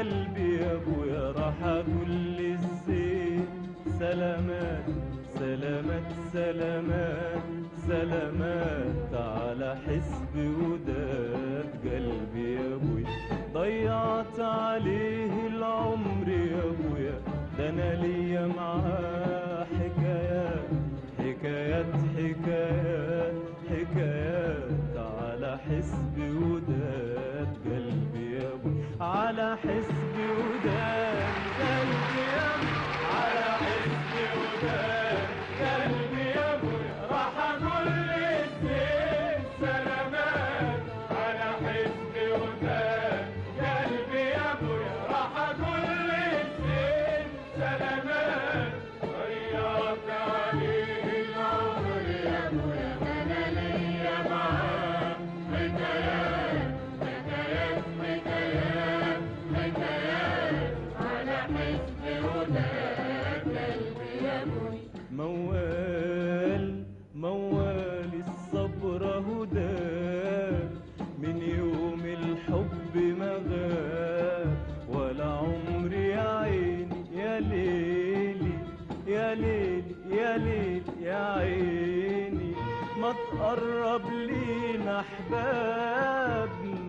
قلبي يا ابويا راح اقول للزين سلامات سلامات سلامات سلامات على حسب وداد قلبي يا ابويا ضيعت عليه العمر يا ابويا ده انا ليا معاه حكايات حكايات حكايات حكايات على حسب وداد قلبي يا ابو على حسب وداد قلبي يا ابو على حسب وداد قلبي يا ابو راح اقول للزين سلامات على حسب وداد قلبي يا ابو راح اقول للزين سلامات ضيعت عليه العمر يا ابويا انا ليا معاه حكايات حكايات حكايات حكايات على حسب وداد قلبي يا ابويا موال موال الصبر هدى من يوم الحب ما غاب ولا عمري يا عيني يا ليلي يا ليلي يا ليلي يا عيني ما تقرب لينا احباب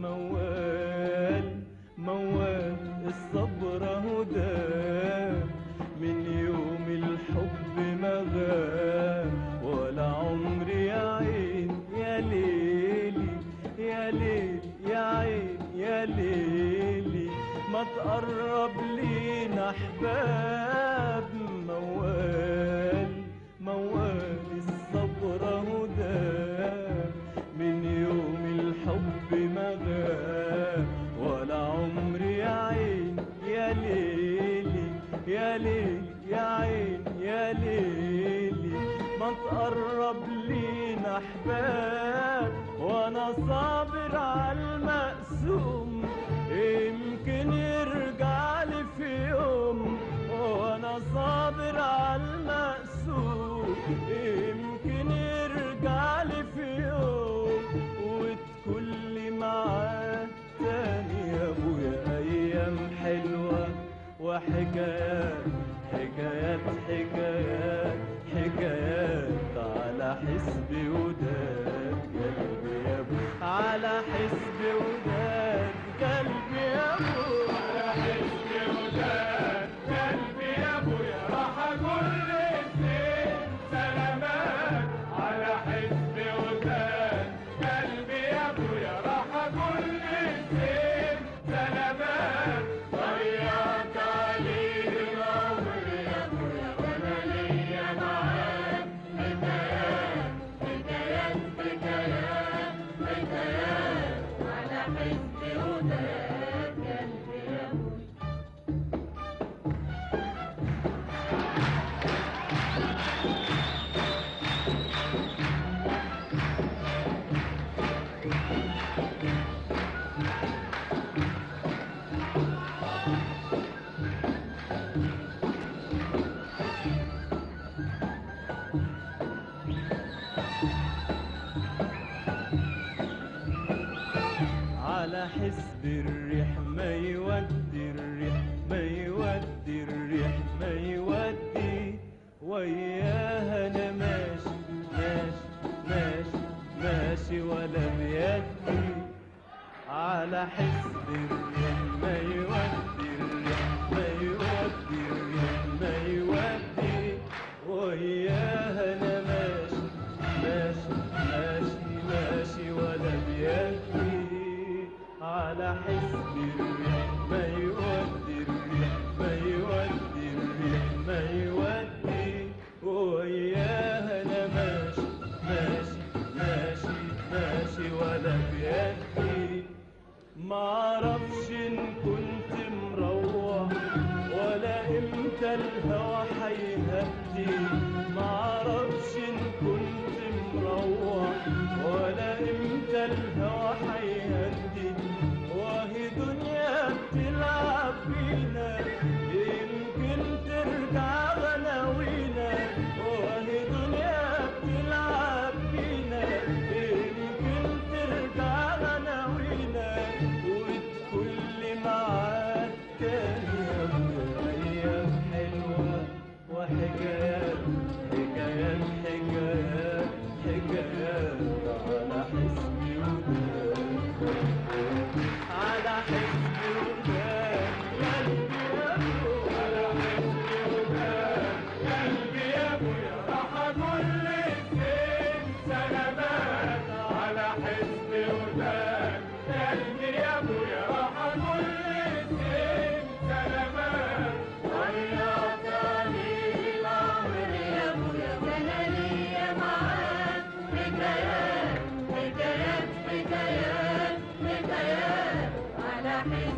موال موال الصبر هدى من يوم الحب ما غاب ولا عمري يا عين يا ليلي يا ليلي يا عين يا ليلي ما تقرب لينا احباب موال موال الصبر هدى من يوم الحب ما غاب ولا عمري يا عين يا ليلي يا ليلي يا عين يا ليلي ما تقرب لينا احباب وانا صابر على المقسوم يمكن يرجع لي في يوم وانا صابر على المقسوم يمكن يرجع لي في يوم وتكون لي معاه تاني يا ابويا ايام حلوه وحكايات حكايات حكايات حكايات على حسب وداد قلبي يا ابو على حسب وداد قلبي يا ابو على حسب وداد قلبي يا ابو يا راح اقول للزين سلامات على حسب وداد قلبي يا ابو يا راح اقول للزين سلامات ضيعت عليه العمر يا ابويا وانا ليا معاه حكايات حكايات حكايات حكايات على حسب وداد قلبي يا ابوي على حسب الريح ما يودي الريح ما يودي الريح ما يودي وياها انا ماشي ماشي ماشي ماشي ولا بيدي على حسب الريح ما يودي الريح ما يودي الريح ما يودي وياها انا ماشي ماشي ماشي ماشي ولا بيدي على حسب الريح ما يودي الريح ما يودي الريح ما يودي وياها انا ماشي ماشي ماشي ماشي ولا بيدي ما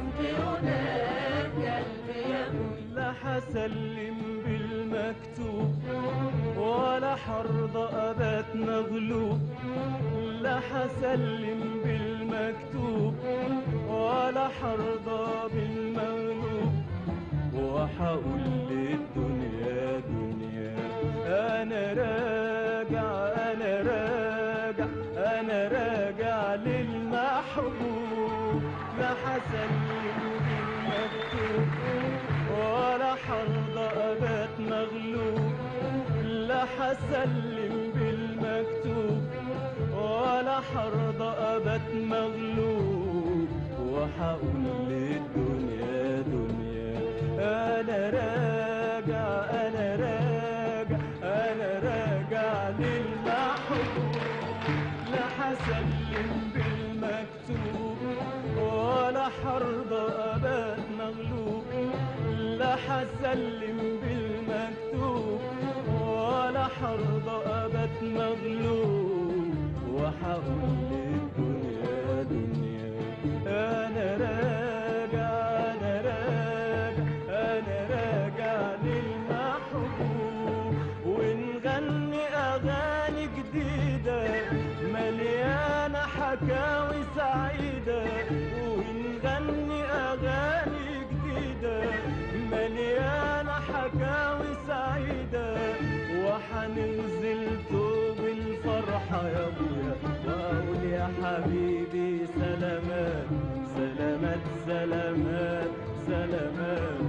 حزن هناك قلبي يموت لا حسلم بالمكتوب ولا حرضى أبات مغلوب لا حسلم بالمكتوب ولا حرضى بالمغلوب وحقول للدنيا دنيا أنا راجع أنا راجع أنا راجع للمحبوب لا حسلم بالمكتوب ولا حرضى أبات مغلوب لا حسلم بالمكتوب ولا حرضى أبات مغلوب وحقول للدنيا دنيا أنا راجع أنا راجع أنا راجع للمحبوب لا حسلم بالمكتوب ولا حرضى أبات مغلوب لا حسلم بالمكتوب ولا حرضى أبات مغلوب وحقول للدنيا دنيا أنا راجع أنا راجع أنا راجع للمحبوب ونغني أغاني جديدة مليانة حكاوي سعيدة ونغني أغاني جديدة مليانة حكاوي سعيدة وحننزل توب الفرحة يا ابويا واقول يا حبيبي سلامات سلامات سلامات سلامات